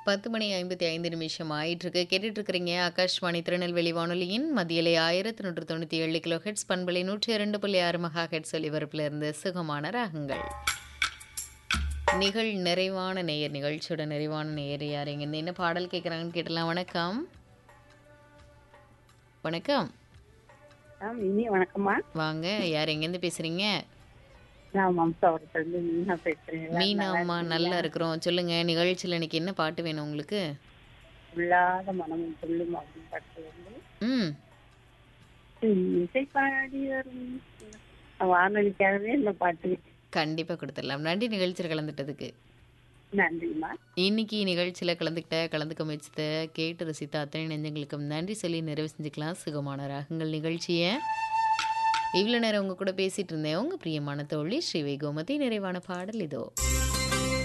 10 மணி 55 நிமிஷம் ஆயிட்டிருக்கு. கேட்டுட்டு இருக்கிறீங்க ஆகாஷ்வாணி திருநெல்வேலி வானொலியின் மதியலை 1197 கிலோ ஹெர்ட்ஸ் பண்பலை 102.6 மெகா ஹெர்ட்ஸ் ஒலிபரப்பிலிருந்து சுகமான ராகங்கள். நிகழ் நிறைவான நேயர் நிகழ்ச்சியோட நிறைவான நேயர் யார் எங்கேருந்து என்ன பாடல் கேட்குறாங்கன்னு கேட்டலாம். வணக்கம். வணக்கம். ஆ இனி வணக்கம்மா வாங்க. யார் எங்கேருந்து பேசுறீங்க? நான் மம்சாவரத்துலேருந்து மீனா பேசுறேன் எல்லாரும் மீனா நல்லா அம்மா இருக்கீங்களா? நல்லா இருக்கிறோம். சொல்லுங்க நிகழ்ச்சியில இன்னைக்கு என்ன பாட்டு வேணும் உங்களுக்கு? உள்ளாத மனமும் சொல்லும் அப்படின்னு பாட்டு வந்து ம். இசை பாடி வரும் வானொலிக்காகவே இந்த பாட்டு கண்டிப்பா கொடுத்துடலாம். நன்றி நிகழ்ச்சியில் கலந்துட்டதுக்கு. நன்றிம்மா இன்னைக்கு நிகழ்ச்சியில கலந்துக்கிட்ட கலந்துக்க முயற்சித்த கேட்டு ரசித்த அத்தனை நெஞ்சங்களுக்கும் நன்றி சொல்லி நிறைவு செஞ்சுக்கலாம் சுகமான ராகங்கள் நிகழ்ச்சியை இவ்வளோ நேரம் உங்க கூட பேசிட்டு இருந்தேன் உங்க பிரியமான தோழி ஸ்ரீவை கோமதி நிறைவான பாடல் இதோ